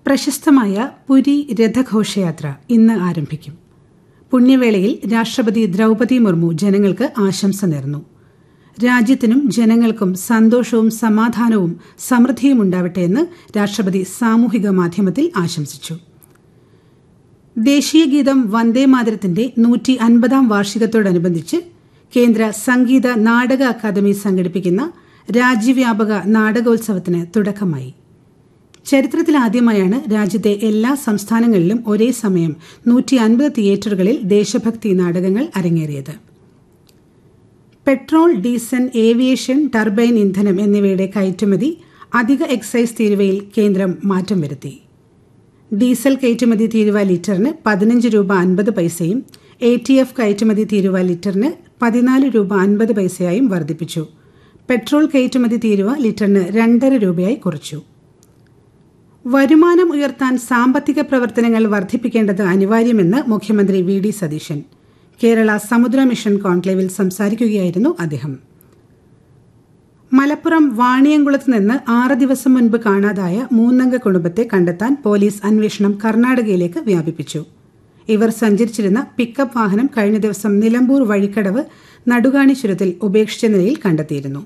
പ്രശസ്തമായ പുരി രഥഘോഷയാത്ര ഇന്ന് ആരംഭിക്കും പുണ്യവേളയിൽ രാഷ്ട്രപതി ദ്രൗപദി മുർമു ജനങ്ങൾക്ക് ആശംസ നേർന്നു രാജ്യത്തിനും ജനങ്ങൾക്കും സന്തോഷവും സമാധാനവും സമൃദ്ധിയും ഉണ്ടാവട്ടെ എന്ന് രാഷ്ട്രപതി സാമൂഹിക മാധ്യമത്തിൽ ആശംസിച്ചു ദേശീയ ഗീതം വന്ദേ മാതരത്തിന്റെ നൂറ്റി അൻപതാം വാർഷികത്തോടനുബന്ധിച്ച് കേന്ദ്ര സംഗീത നാടക അക്കാദമി സംഘടിപ്പിക്കുന്ന രാജ്യവ്യാപക നാടകോത്സവത്തിന് തുടക്കമായി ചരിത്രത്തിലാദ്യമായാണ് രാജ്യത്തെ എല്ലാ സംസ്ഥാനങ്ങളിലും ഒരേ സമയം നൂറ്റി അൻപത് തിയേറ്ററുകളിൽ ദേശഭക്തി നാടകങ്ങൾ അരങ്ങേറിയത് പെട്രോൾ ഡീസൽ ഏവിയേഷൻ ടർബൈൻ ഇന്ധനം എന്നിവയുടെ കയറ്റുമതി അധിക എക്സൈസ് തീരുവയിൽ കേന്ദ്രം മാറ്റം വരുത്തി ഡീസൽ കയറ്റുമതി തീരുവ ലിറ്ററിന് പതിനഞ്ച് രൂപ അൻപത് പൈസയും എ ടി എഫ് കയറ്റുമതി തീരുവ ലിറ്ററിന് പതിനാല് രൂപ അൻപത് പൈസയായും വർദ്ധിപ്പിച്ചു പെട്രോൾ കയറ്റുമതി തീരുവ ലിറ്ററിന് രണ്ടര രൂപയായി കുറച്ചു വരുമാനം ഉയർത്താൻ സാമ്പത്തിക പ്രവർത്തനങ്ങൾ വർദ്ധിപ്പിക്കേണ്ടത് അനിവാര്യമെന്ന് മുഖ്യമന്ത്രി വി ഡി സതീശൻ കേരള സമുദ്ര മിഷൻ കോൺക്ലേവിൽ സംസാരിക്കുകയായിരുന്നു അദ്ദേഹം മലപ്പുറം വാണിയംകുളത്ത് നിന്ന് ആറ് ദിവസം മുൻപ് കാണാതായ മൂന്നംഗ കുടുംബത്തെ കണ്ടെത്താൻ പോലീസ് അന്വേഷണം കർണാടകയിലേക്ക് വ്യാപിപ്പിച്ചു ഇവർ സഞ്ചരിച്ചിരുന്ന പിക്കപ്പ് വാഹനം കഴിഞ്ഞ ദിവസം നിലമ്പൂർ വഴിക്കടവ് നടുകാണി ചുരത്തിൽ ഉപേക്ഷിച്ച നിലയിൽ കണ്ടെത്തിയിരുന്നു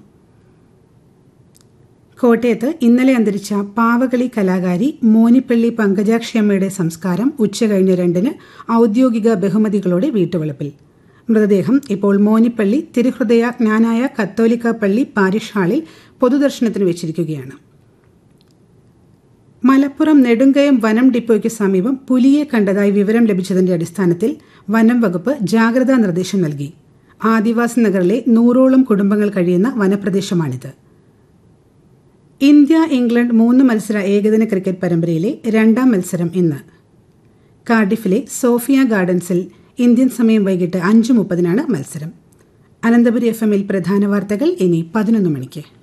കോട്ടയത്ത് ഇന്നലെ അന്തരിച്ച പാവകളി കലാകാരി മോനിപ്പള്ളി പങ്കജാക്ഷിയമ്മയുടെ സംസ്കാരം ഉച്ചകഴിഞ്ഞ് രണ്ടിന് ഔദ്യോഗിക ബഹുമതികളോടെ വീട്ടുവളപ്പിൽ മൃതദേഹം ഇപ്പോൾ മോനിപ്പള്ളി തിരുഹൃദയ ജ്ഞാനായ കത്തോലിക്ക പള്ളി പാരിഷ് ഹാളിൽ പൊതുദർശനത്തിന് വെച്ചിരിക്കുകയാണ് മലപ്പുറം നെടുങ്കയം വനം ഡിപ്പോയ്ക്ക് സമീപം പുലിയെ കണ്ടതായി വിവരം ലഭിച്ചതിന്റെ അടിസ്ഥാനത്തിൽ വനം വകുപ്പ് ജാഗ്രതാ നിർദ്ദേശം നൽകി ആദിവാസി നഗറിലെ നൂറോളം കുടുംബങ്ങൾ കഴിയുന്ന വനപ്രദേശമാണിത് ഇന്ത്യ ഇംഗ്ലണ്ട് മൂന്ന് മത്സര ഏകദിന ക്രിക്കറ്റ് പരമ്പരയിലെ രണ്ടാം മത്സരം ഇന്ന് കാർഡിഫിലെ സോഫിയ ഗാർഡൻസിൽ ഇന്ത്യൻ സമയം വൈകിട്ട് അഞ്ച് മുപ്പതിനാണ് മത്സരം അനന്തപുരി എഫ് എമ്മിൽ പ്രധാന വാർത്തകൾ ഇനി പതിനൊന്ന് മണിക്ക്